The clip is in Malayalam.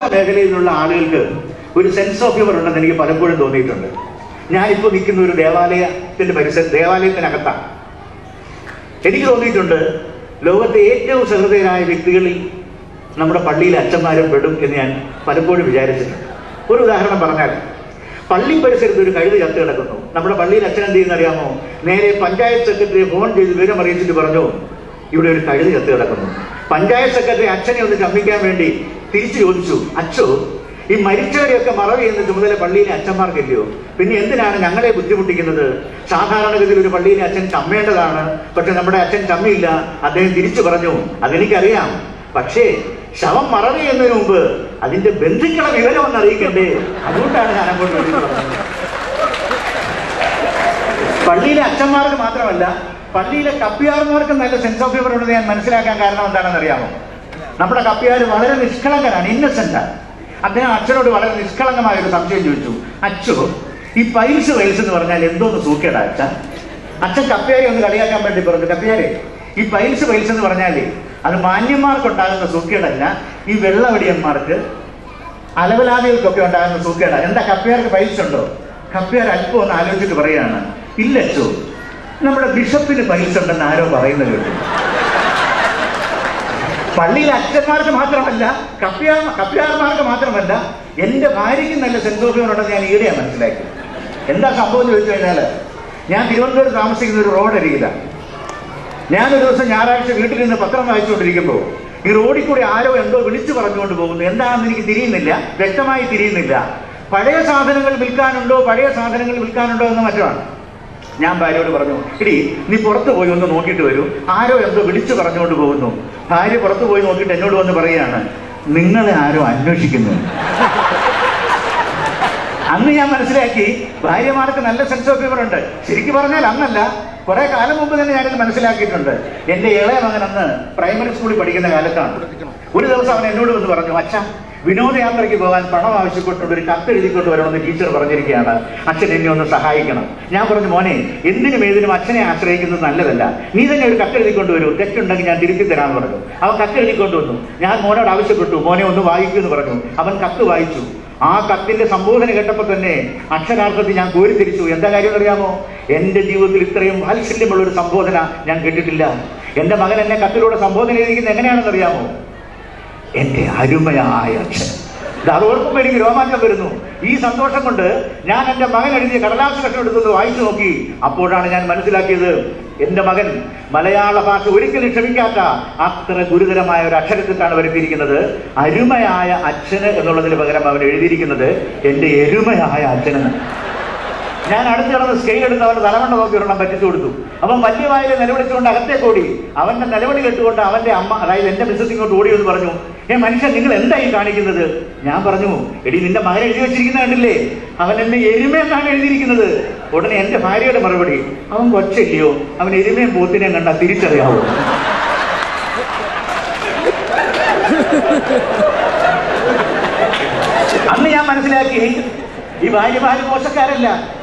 മേഖലയിൽ നിന്നുള്ള ആളുകൾക്ക് ഒരു സെൻസ് ഓഫ് ഹ്യൂമർ ഉണ്ടെന്ന് എനിക്ക് പലപ്പോഴും തോന്നിയിട്ടുണ്ട് ഞാനിപ്പോൾ നിൽക്കുന്ന ഒരു ദേവാലയത്തിന്റെ പരിസര ദേവാലയത്തിനകത്താണ് എനിക്ക് തോന്നിയിട്ടുണ്ട് ലോകത്തെ ഏറ്റവും സഹൃദയരായ വ്യക്തികളിൽ നമ്മുടെ പള്ളിയിലെ അച്ഛന്മാരും പെടും എന്ന് ഞാൻ പലപ്പോഴും വിചാരിച്ചിട്ടുണ്ട് ഒരു ഉദാഹരണം പറഞ്ഞാൽ പള്ളി പരിസരത്ത് ഒരു കഴുത ചത്ത് കിടക്കുന്നു നമ്മുടെ പള്ളിയിൽ അച്ഛൻ എന്ത് ചെയ്യുന്ന അറിയാമോ നേരെ പഞ്ചായത്ത് സെക്രട്ടറിയെ ഫോൺ ചെയ്ത് വിവരം അറിയിച്ചിട്ട് പറഞ്ഞു ഇവിടെ ഒരു കഴുത ചത്ത് കിടക്കുന്നു പഞ്ചായത്ത് സെക്രട്ടറി അച്ഛനെ ഒന്ന് ചമ്മിക്കാൻ വേണ്ടി തിരിച്ചു ചോദിച്ചു അച്ഛോ ഈ മരിച്ചവരെയൊക്കെ മറവ് ചെയ്യുന്ന ചുമതല പള്ളിയിലെ അച്ഛന്മാർക്കില്ലയോ പിന്നെ എന്തിനാണ് ഞങ്ങളെ ബുദ്ധിമുട്ടിക്കുന്നത് സാധാരണഗതിയിൽ ഒരു പള്ളിയിലെ അച്ഛൻ ചമ്മേണ്ടതാണ് പക്ഷെ നമ്മുടെ അച്ഛൻ ചമ്മിയില്ല അദ്ദേഹം തിരിച്ചു പറഞ്ഞു അതെനിക്കറിയാം പക്ഷേ ശവം മറവ് ചെയ്യുന്നതിന് മുമ്പ് അതിന്റെ ബന്ധുക്കളെ വിവരം ഒന്ന് അറിയിക്കണ്ടേ അതുകൊണ്ടാണ് ഞാൻ അങ്ങോട്ട് വേണ്ടി പറഞ്ഞത് പള്ളിയിലെ അച്ഛന്മാർക്ക് മാത്രമല്ല പള്ളിയിലെ കപ്പിയാർമാർക്ക് നല്ല സെൻസ് ഓഫ് ഹ്യൂമർ ഉണ്ടെന്ന് ഞാൻ മനസ്സിലാക്കാൻ കാരണം എന്താണെന്ന് അറിയാമോ നമ്മുടെ കപ്പിയാർ വളരെ നിഷ്കളങ്കനാണ് ഇന്നസെന്റ് ആണ് അദ്ദേഹം അച്ഛനോട് വളരെ നിഷ്കളങ്കമായ ഒരു സംശയം ചോദിച്ചു അച്ഛോ ഈ പൈൽസ് വൈൽസ് എന്ന് പറഞ്ഞാൽ എന്തോന്ന് സൂക്കേടാ അച്ഛ അച്ഛൻ കപ്പിയാരെ ഒന്ന് കളിയാക്കാൻ വേണ്ടി പറഞ്ഞു കപ്പിയാരെ ഈ പൈൽസ് വൈൽസ് എന്ന് പറഞ്ഞാല് അത് മാന്യന്മാർക്കുണ്ടാകുന്ന സൂക്കേടല്ല ഈ വെള്ളവടിയന്മാർക്ക് അലവലാദികൾക്കൊക്കെ ഉണ്ടാകുന്ന സൂക്കേടാ എന്താ കപ്പിയാർക്ക് പൈൽസ് ഉണ്ടോ കപ്പിയാർ അല്പം ഒന്ന് ആലോചിച്ചിട്ട് പറയാണ് ഇല്ലച്ചോ നമ്മുടെ ബിഷപ്പിന് പൈൽസ് ഉണ്ടെന്ന് ആരോ പറയുന്നത് കേട്ടു പള്ളിയിലെ അച്ഛന്മാർക്ക് മാത്രമല്ല കപ്പ്യാർ കപ്പ്യാർമാർക്ക് മാത്രമല്ല എന്റെ ഭാര്യയ്ക്ക് നല്ല സെൻസോഫിയോടുണ്ടെന്ന് ഞാൻ ഈടെയാണ് മനസ്സിലാക്കി എന്താ സംഭവം എന്ന് ചോദിച്ചു കഴിഞ്ഞാൽ ഞാൻ തിരുവനന്തപുരത്ത് താമസിക്കുന്ന ഒരു റോഡ് അരികിലാണ് ഞാനൊരു ദിവസം ഞായറാഴ്ച വീട്ടിൽ നിന്ന് പത്രം വായിച്ചുകൊണ്ടിരിക്കുമ്പോൾ ഈ റോഡിൽ കൂടി ആരോ എന്തോ വിളിച്ചു പറഞ്ഞുകൊണ്ട് പോകുന്നു എന്താണെന്ന് എനിക്ക് തിരിയുന്നില്ല വ്യക്തമായി തിരിയുന്നില്ല പഴയ സാധനങ്ങൾ വിൽക്കാനുണ്ടോ പഴയ സാധനങ്ങൾ വിൽക്കാനുണ്ടോ എന്ന് മറ്റുമാണ് ഞാൻ ഭാര്യയോട് പറഞ്ഞു ഇടി നീ പുറത്ത് പോയി ഒന്ന് നോക്കിയിട്ട് വരൂ ആരോ എന്തോ വിളിച്ചു പറഞ്ഞുകൊണ്ട് പോകുന്നു ഭാര്യ പുറത്ത് പോയി നോക്കിയിട്ട് എന്നോട് വന്ന് പറയുകയാണ് നിങ്ങളെ ആരോ അന്വേഷിക്കുന്നു അന്ന് ഞാൻ മനസ്സിലാക്കി ഭാര്യമാർക്ക് നല്ല സെൻസ് ഓഫ് ഹ്യൂമർ ഉണ്ട് ശരിക്കും പറഞ്ഞാൽ അന്നല്ല കുറെ കാലം മുമ്പ് തന്നെ ഞാനിത് മനസ്സിലാക്കിയിട്ടുണ്ട് എന്റെ ഇളയ മകൻ അന്ന് പ്രൈമറി സ്കൂളിൽ പഠിക്കുന്ന കാലത്താണ് ഒരു ദിവസം അവൻ എന്നോട് വന്ന് പറഞ്ഞു അച്ഛാ വിനോദയാത്രയ്ക്ക് പോകാൻ പണം ആവശ്യപ്പെട്ടുകൊണ്ട് ഒരു കത്ത് എഴുതിക്കൊണ്ട് വരണമെന്ന് ടീച്ചർ പറഞ്ഞിരിക്കുകയാണ് അച്ഛൻ എന്നെ ഒന്ന് സഹായിക്കണം ഞാൻ പറഞ്ഞു മോനെ എന്തിനും ഏതിനും അച്ഛനെ ആശ്രയിക്കുന്നത് നല്ലതല്ല നീ തന്നെ ഒരു കത്ത് എഴുതിക്കൊണ്ട് വരൂ തെറ്റുണ്ടെങ്കിൽ ഞാൻ തിരുത്തി തരാമെന്ന് പറഞ്ഞു അവൻ കത്ത് എഴുതിക്കൊണ്ട് വന്നു ഞാൻ മോനോട് ആവശ്യപ്പെട്ടു മോനെ ഒന്ന് വായിക്കൂ എന്ന് പറഞ്ഞു അവൻ കത്ത് വായിച്ചു ആ കത്തിന്റെ സംബോധന കേട്ടപ്പോൾ തന്നെ അക്ഷരാർത്ഥത്തിൽ ഞാൻ കോരിത്തിരിച്ചു എന്താ കാര്യം അറിയാമോ എന്റെ ജീവിതത്തിൽ ഇത്രയും വാത്സല്യമുള്ള ഒരു സംബോധന ഞാൻ കേട്ടിട്ടില്ല എന്റെ മകൻ എന്നെ കത്തിലൂടെ സംബോധന ചെയ്തിരിക്കുന്നത് എങ്ങനെയാണെന്ന് അറിയാമോ എന്റെ അരുമയായ അച്ഛൻ ഇത് അത് ഓർക്കുമ്പോൾ എനിക്ക് രോമാഞ്ചം വരുന്നു ഈ സന്തോഷം കൊണ്ട് ഞാൻ എന്റെ മകൻ എഴുതിയ കടലാസ് കഷ്ണം എടുത്തൊന്ന് വായിച്ചു നോക്കി അപ്പോഴാണ് ഞാൻ മനസ്സിലാക്കിയത് എന്റെ മകൻ മലയാള ഭാഷ ഒരിക്കലും ക്ഷമിക്കാത്ത അത്ര ഗുരുതരമായ ഒരു അക്ഷരത്തിലാണ് വരുത്തിയിരിക്കുന്നത് അരുമയായ അച്ഛന് എന്നുള്ളതിന് പകരം അവൻ എഴുതിയിരിക്കുന്നത് എന്റെ എരുമയായ അച്ഛനെന്ന് ഞാൻ അടുത്ത് കിടന്ന് സ്കെയിൽ എടുത്ത് അവന്റെ തലമണ്ട നോക്കി ഒരെണ്ണം പറ്റിച്ചു കൊടുത്തു അവൻ വലിയ വായിൽ നിലവിളിച്ചുകൊണ്ട് അകത്തേക്ക് ഓടി അവന്റെ നിലവിളി കേട്ടുകൊണ്ട് അവന്റെ അമ്മ അതായത് എന്റെ മിസ്സസ് ഇങ്ങോട്ട് ഓടി എന്ന് പറഞ്ഞു ഏ മനുഷ്യൻ നിങ്ങൾ എന്തായി കാണിക്കുന്നത് ഞാൻ പറഞ്ഞു എടി നിന്റെ മകൻ എഴുതി വെച്ചിരിക്കുന്ന കണ്ടില്ലേ അവൻ എന്നെ എരുമയെന്നാണ് എഴുതിയിരിക്കുന്നത് ഉടനെ എന്റെ ഭാര്യയുടെ മറുപടി അവൻ കൊച്ചില്ലയോ അവൻ എരുമയും പോത്തിനെയും കണ്ടാ തിരിച്ചറിയാവോ അന്ന് ഞാൻ മനസ്സിലാക്കി ഈ ഭാര്യമാര് മോശക്കാരല്ല